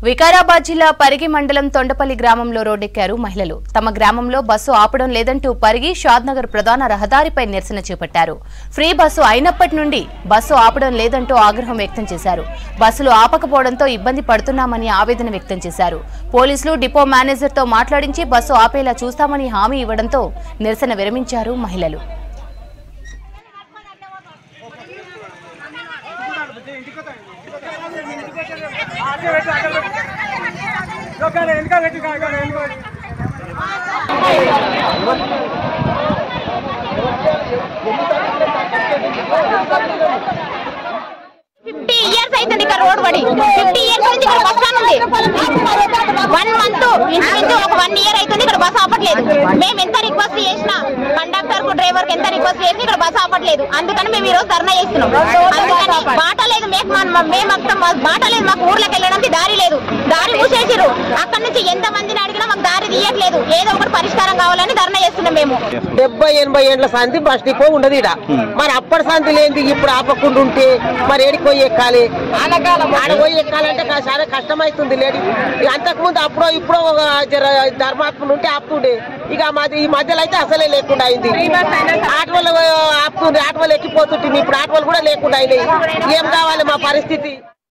వికారాబాద్ జిల్లా పరిగి మండలం తొండపల్లి గ్రామంలో రోడ్డెక్కారు మహిళలు తమ గ్రామంలో బస్సు ఆపడం లేదంటూ పరిగి షాద్నగర్ ప్రధాన రహదారిపై నిరసన చేపట్టారు ఫ్రీ బస్సు అయినప్పటి నుండి బస్సు ఆపడం లేదంటూ ఆగ్రహం వ్యక్తం చేశారు బస్సులు ఆపకపోవడంతో ఇబ్బంది పడుతున్నామని ఆవేదన వ్యక్తం చేశారు పోలీసులు డిపో మేనేజర్తో మాట్లాడించి బస్సు ఆపేలా చూస్తామని హామీ ఇవ్వడంతో నిరసన విరమించారు మహిళలు ఫిఫ్టీ ఇయర్స్ అవుతుంది ఇక్కడ రోడ్ పడి ఫిఫ్టీ ఇయర్స్ నుంచి ఇక్కడ బస్ స్టాండ్ ఉంది వన్ మంత్ ఇంచుమించు ఒక వన్ ఇయర్ అవుతుంది ఇక్కడ బస్ ఆపట్లేదు మేము ఎంత రిక్వెస్ట్ చేసినా కండక్టర్ కు డ్రైవర్ కి ఎంత రిక్వెస్ట్ చేసినా ఇక్కడ బస్ ఆపట్లేదు అందుకని మేము ఈ రోజు ధర్నా చేస్తున్నాం అందుకని బాట లేదు మేము మన- మేము మొత్తం మా- బాట లేదు మాకు ఊర్లోకి వెళ్ళడానికి దారి లేదు దారి మూసేసిరు అక్కడ నుంచి ఎంత మందిని అడిగినా మాకు దారి తీయట్లేదు ఏదో ఒకటి పరిష్కారం కావాలని ధర్నా చేస్తున్నాం మేము డెబ్బై ఎనభై ఏండ్ల సంధి బస్ డిపో ఉండదు ఈడ మరి అప్పటి సంధి లేనిది ఇప్పుడు ఆపకుండా ఉంటే మరి ఏడికి పోయి ఎక్కాలి ఆడ పోయి ఎక్కాలంటే కా- చాలా కష్టమైతుంది లేడీ అంతకుముందు అప్పుడో ఇప్పుడో ఒక జర ధర్మాత్ములు ఉంటే ఆపుతుండే ఇక మాది ఈ మధ్యలో అయితే అసలే లేకుండా అయింది ఆటోలు ఆపుతుండే ఆటోలు ఎక్కిపోతుంటే ఇప్పుడు ఆటోలు కూడా లేకుండా అయినాయి ఏం కావాలి మా పరిస్థితి